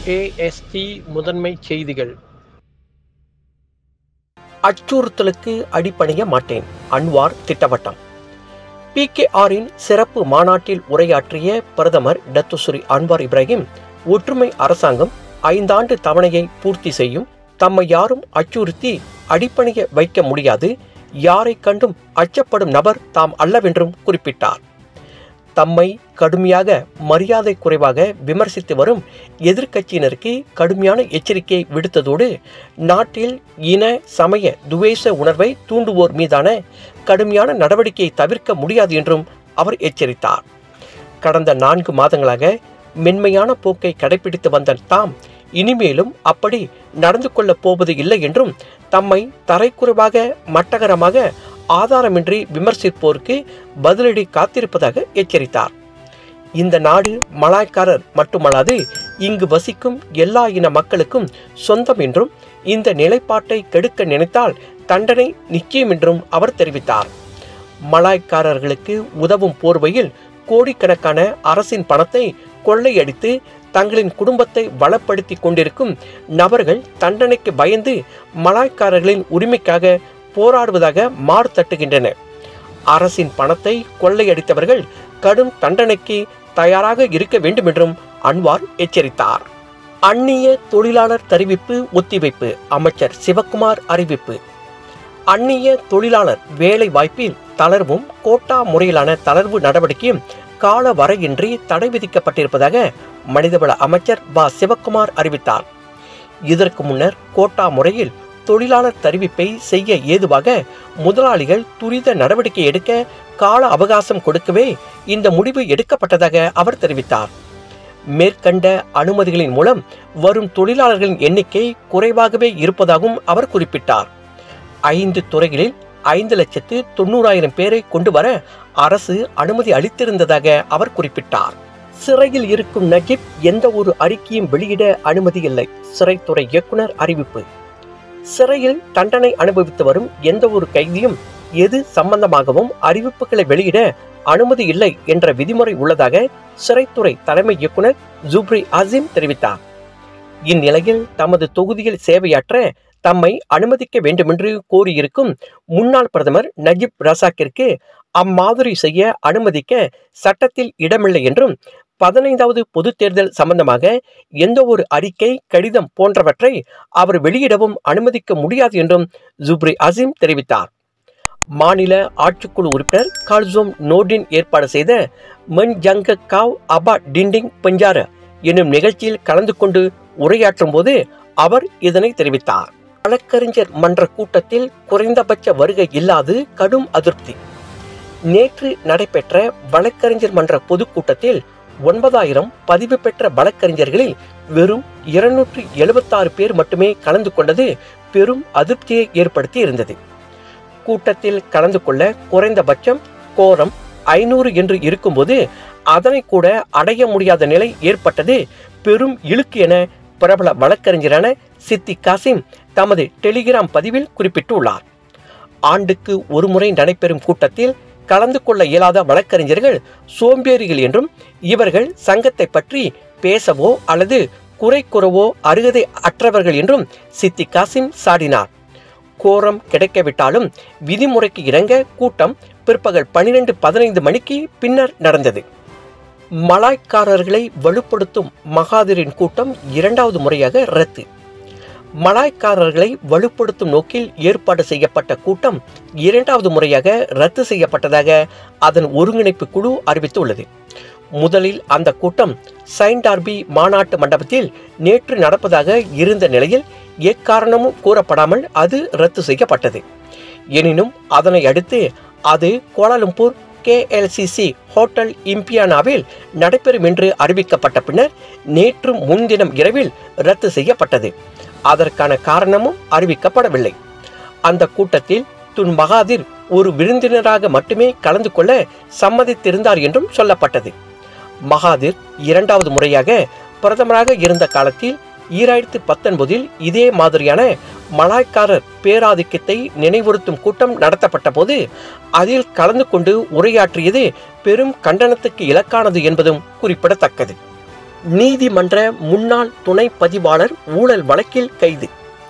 AST முதன்மை செய்திகள் அச்சுறுத்தலுக்கு அடிபணிய மாட்டேன் அன்வார் திட்டவட்டம் பிகேஆரின் சிறப்பு மாநாட்டில் உரையாற்றிய பிரதமர் டத்துஸ்ரீ அன்வார் இப்ராஹிம் ஒற்றுமை அரசாங்கம் ஐந்தாண்டு தவணையை பூர்த்தி செய்யும் தம்மை யாரும் அச்சுறுத்தி அடிப்பணிய வைக்க முடியாது யாரை கண்டும் அச்சப்படும் நபர் தாம் அல்லவென்றும் குறிப்பிட்டார் தம்மை கடுமையாக மரியாதை குறைவாக விமர்சித்து வரும் எதிர்க்கட்சியினருக்கு கடுமையான எச்சரிக்கை விடுத்ததோடு நாட்டில் இன சமய துவேஷ உணர்வை தூண்டுவோர் மீதான கடுமையான நடவடிக்கையை தவிர்க்க முடியாது என்றும் அவர் எச்சரித்தார் கடந்த நான்கு மாதங்களாக மென்மையான போக்கை கடைபிடித்து வந்த தாம் இனிமேலும் அப்படி நடந்து கொள்ளப் போவது இல்லை என்றும் தம்மை தரைக்குறைவாக மட்டகரமாக ஆதாரமின்றி விமர்சிப்போருக்கு பதிலடி காத்திருப்பதாக எச்சரித்தார் இந்த நாடு மலாய்க்காரர் மட்டுமல்லாது இங்கு வசிக்கும் எல்லா இன மக்களுக்கும் சொந்தம் என்றும் இந்த நிலைப்பாட்டை கெடுக்க நினைத்தால் தண்டனை நிச்சயம் என்றும் அவர் தெரிவித்தார் மலாய்க்காரர்களுக்கு உதவும் போர்வையில் கோடிக்கணக்கான அரசின் பணத்தை கொள்ளையடித்து தங்களின் குடும்பத்தை வளப்படுத்தி கொண்டிருக்கும் நபர்கள் தண்டனைக்கு பயந்து மலாய்க்காரர்களின் உரிமைக்காக போராடுவதாக மாறு தட்டுகின்றன அரசின் பணத்தை கொள்ளையடித்தவர்கள் கடும் தண்டனைக்கு தயாராக இருக்க வேண்டும் என்றும் அன்வார் எச்சரித்தார் அந்நிய தொழிலாளர் தெரிவிப்பு ஒத்திவைப்பு அமைச்சர் சிவக்குமார் அறிவிப்பு அந்நிய தொழிலாளர் வேலை வாய்ப்பில் தளர்வும் கோட்டா முறையிலான தளர்வு நடவடிக்கையும் கால வரையின்றி தடை விதிக்கப்பட்டிருப்பதாக மனிதவள அமைச்சர் வ சிவக்குமார் அறிவித்தார் இதற்கு முன்னர் கோட்டா முறையில் தொழிலாளர் தெரிவிப்பை செய்ய ஏதுவாக முதலாளிகள் துரித நடவடிக்கை எடுக்க கால அவகாசம் கொடுக்கவே இந்த முடிவு எடுக்கப்பட்டதாக அவர் தெரிவித்தார் மேற்கண்ட அனுமதிகளின் மூலம் வரும் தொழிலாளர்களின் எண்ணிக்கை குறைவாகவே இருப்பதாகவும் அவர் குறிப்பிட்டார் ஐந்து துறைகளில் ஐந்து லட்சத்து தொண்ணூறாயிரம் பேரை கொண்டு வர அரசு அனுமதி அளித்திருந்ததாக அவர் குறிப்பிட்டார் சிறையில் இருக்கும் நஜீப் எந்த ஒரு அறிக்கையும் வெளியிட அனுமதி இல்லை சிறைத்துறை இயக்குனர் அறிவிப்பு சிறையில் தண்டனை அனுபவித்து வரும் எந்த ஒரு கைதியும் எது சம்பந்தமாகவும் அறிவிப்புகளை வெளியிட அனுமதி இல்லை என்ற விதிமுறை உள்ளதாக சிறைத்துறை தலைமை இயக்குனர் ஜூப்ரி அசீம் தெரிவித்தார் இந்நிலையில் தமது தொகுதியில் சேவையாற்ற தம்மை அனுமதிக்க வேண்டுமென்று கோரியிருக்கும் முன்னாள் பிரதமர் நஜீப் ரசாக்கிற்கு அம்மாதிரி செய்ய அனுமதிக்க சட்டத்தில் இடமில்லை என்றும் பதினைந்தாவது பொது தேர்தல் சம்பந்தமாக எந்த ஒரு அறிக்கை கடிதம் போன்றவற்றை அவர் வெளியிடவும் அனுமதிக்க முடியாது என்றும் ஜுப்ரி அசீம் தெரிவித்தார் மாநில ஆட்சிக்குழு உறுப்பினர் கால்சோம் நோர்டின் ஏற்பாடு செய்த மென் ஜங்க காவ் அபா டிண்டிங் பஞ்சார என்னும் நிகழ்ச்சியில் கலந்து கொண்டு உரையாற்றும் போது அவர் இதனை தெரிவித்தார் வழக்கறிஞர் மன்ற கூட்டத்தில் குறைந்தபட்ச வருகை இல்லாது கடும் அதிருப்தி நேற்று நடைபெற்ற வழக்கறிஞர் மன்ற பொதுக்கூட்டத்தில் ஒன்பதாயிரம் பதிவு பெற்ற வழக்கறிஞர்களில் வெறும் இருநூற்றி எழுபத்தாறு பேர் மட்டுமே கலந்து கொண்டது பெரும் அதிருப்தியை ஏற்படுத்தி இருந்தது கூட்டத்தில் கலந்து கொள்ள குறைந்தபட்சம் கோரம் ஐநூறு என்று இருக்கும்போது அதனை கூட அடைய முடியாத நிலை ஏற்பட்டது பெரும் இழுக்கு என பிரபல வழக்கறிஞரான சித்தி காசிம் தமது டெலிகிராம் பதிவில் குறிப்பிட்டுள்ளார் ஆண்டுக்கு ஒருமுறை நடைபெறும் கூட்டத்தில் கலந்து கொள்ள இயலாத வழக்கறிஞர்கள் சோம்பேறிகள் என்றும் இவர்கள் சங்கத்தை பற்றி பேசவோ அல்லது குறை கூறவோ அருகதை அற்றவர்கள் என்றும் சித்தி காசிம் சாடினார் கோரம் கிடைக்கவிட்டாலும் விதிமுறைக்கு இணங்க கூட்டம் பிற்பகல் பனிரெண்டு பதினைந்து மணிக்கு பின்னர் நடந்தது மலாய்க்காரர்களை வலுப்படுத்தும் மகாதிரின் கூட்டம் இரண்டாவது முறையாக ரத்து மலாய்க்காரர்களை வலுப்படுத்தும் நோக்கில் ஏற்பாடு செய்யப்பட்ட கூட்டம் இரண்டாவது முறையாக ரத்து செய்யப்பட்டதாக அதன் ஒருங்கிணைப்பு குழு அறிவித்துள்ளது முதலில் அந்த கூட்டம் சைன்டார்பி மாநாட்டு மண்டபத்தில் நேற்று நடப்பதாக இருந்த நிலையில் எக்காரணமும் கூறப்படாமல் அது ரத்து செய்யப்பட்டது எனினும் அதனை அடுத்து அது கோலாலம்பூர் கேஎல்சிசி ஹோட்டல் இம்பியானாவில் நடைபெறும் என்று அறிவிக்கப்பட்ட பின்னர் நேற்று முன்தினம் இரவில் ரத்து செய்யப்பட்டது அதற்கான காரணமும் அறிவிக்கப்படவில்லை அந்த கூட்டத்தில் துன் மகாதிர் ஒரு விருந்தினராக மட்டுமே கலந்து கொள்ள சம்மதித்திருந்தார் என்றும் சொல்லப்பட்டது மகாதிர் இரண்டாவது முறையாக பிரதமராக இருந்த காலத்தில் ஈராயிரத்து பத்தொன்பதில் இதே மாதிரியான மலாய்க்காரர் பேராதிக்கத்தை நினைவுறுத்தும் கூட்டம் நடத்தப்பட்ட போது அதில் கலந்து கொண்டு உரையாற்றியது பெரும் கண்டனத்துக்கு இலக்கானது என்பதும் குறிப்பிடத்தக்கது நீதிமன்ற முன்னாள் துணை பதிவாளர் ஊழல் வழக்கில் கைது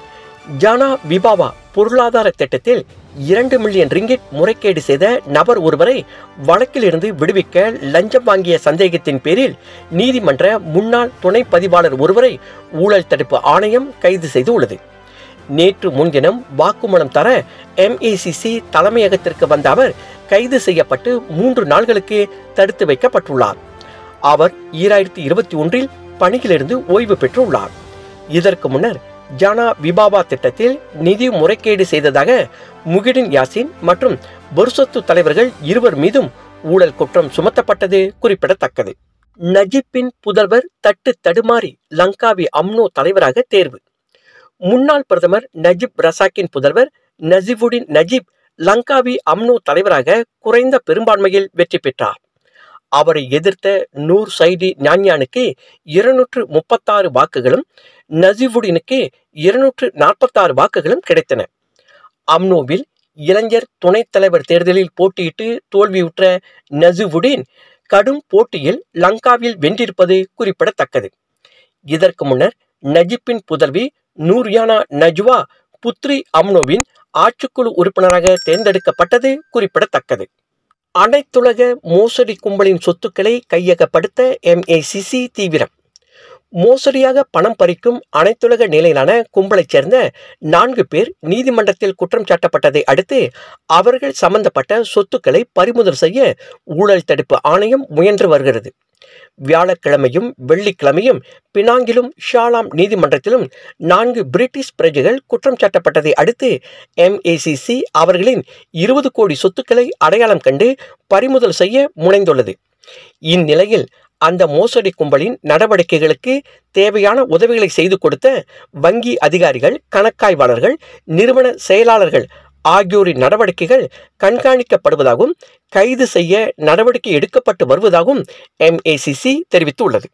ஜானா விபாவா பொருளாதார திட்டத்தில் இரண்டு மில்லியன் ரிங்கிட் முறைகேடு செய்த நபர் ஒருவரை வழக்கிலிருந்து விடுவிக்க லஞ்சம் வாங்கிய சந்தேகத்தின் பேரில் நீதிமன்ற முன்னாள் துணை பதிவாளர் ஒருவரை ஊழல் தடுப்பு ஆணையம் கைது செய்துள்ளது நேற்று முன்தினம் வாக்குமூலம் தர எம்ஏசிசி தலைமையகத்திற்கு வந்த அவர் கைது செய்யப்பட்டு மூன்று நாள்களுக்கு தடுத்து வைக்கப்பட்டுள்ளார் அவர் ஈராயிரத்தி இருபத்தி ஒன்றில் பணியிலிருந்து ஓய்வு பெற்றுள்ளார் இதற்கு முன்னர் ஜானா விபாபா திட்டத்தில் நிதி முறைகேடு செய்ததாக முகிடின் யாசின் மற்றும் பொருசத்து தலைவர்கள் இருவர் மீதும் ஊழல் குற்றம் சுமத்தப்பட்டது குறிப்பிடத்தக்கது நஜிப்பின் புதல்வர் தட்டு தடுமாறி லங்காவி அம்னோ தலைவராக தேர்வு முன்னாள் பிரதமர் நஜிப் ரசாக்கின் புதல்வர் நஜிபுடின் நஜிப் லங்காவி அம்னோ தலைவராக குறைந்த பெரும்பான்மையில் வெற்றி பெற்றார் அவரை எதிர்த்த நூர் சைடி ஞான்யானுக்கு இருநூற்று முப்பத்தாறு வாக்குகளும் நசிவுடினுக்கு இருநூற்று நாற்பத்தாறு வாக்குகளும் கிடைத்தன அம்னோவில் இளைஞர் துணைத் தலைவர் தேர்தலில் போட்டியிட்டு தோல்வியுற்ற நசிவுடின் கடும் போட்டியில் லங்காவில் வென்றிருப்பது குறிப்பிடத்தக்கது இதற்கு முன்னர் நஜிப்பின் புதல்வி நூர்யானா நஜ்வா புத்ரி அம்னோவின் ஆட்சிக்குழு உறுப்பினராக தேர்ந்தெடுக்கப்பட்டது குறிப்பிடத்தக்கது அனைத்துலக மோசடி கும்பலின் சொத்துக்களை கையகப்படுத்த எம்ஏசிசி தீவிரம் மோசடியாக பணம் பறிக்கும் அனைத்துலக நிலையிலான கும்பலைச் சேர்ந்த நான்கு பேர் நீதிமன்றத்தில் குற்றம் சாட்டப்பட்டதை அடுத்து அவர்கள் சம்பந்தப்பட்ட சொத்துக்களை பறிமுதல் செய்ய ஊழல் தடுப்பு ஆணையம் முயன்று வருகிறது வியாழக்கிழமையும் வெள்ளிக்கிழமையும் பினாங்கிலும் ஷாலாம் நீதிமன்றத்திலும் நான்கு பிரிட்டிஷ் பிரஜைகள் குற்றம் சாட்டப்பட்டதை அடுத்து எம்ஏசிசி அவர்களின் இருபது கோடி சொத்துக்களை அடையாளம் கண்டு பறிமுதல் செய்ய முனைந்துள்ளது இந்நிலையில் அந்த மோசடி கும்பலின் நடவடிக்கைகளுக்கு தேவையான உதவிகளை செய்து கொடுத்த வங்கி அதிகாரிகள் கணக்காய்வாளர்கள் நிறுவன செயலாளர்கள் ஆகியோரின் நடவடிக்கைகள் கண்காணிக்கப்படுவதாகவும் கைது செய்ய நடவடிக்கை எடுக்கப்பட்டு வருவதாகவும் எம்ஏசிசி தெரிவித்துள்ளது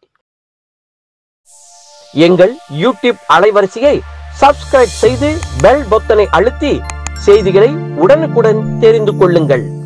எங்கள் யூடியூப் அலைவரிசையை சப்ஸ்கிரைப் செய்து பெல் பொத்தனை அழுத்தி செய்திகளை உடனுக்குடன் தெரிந்து கொள்ளுங்கள்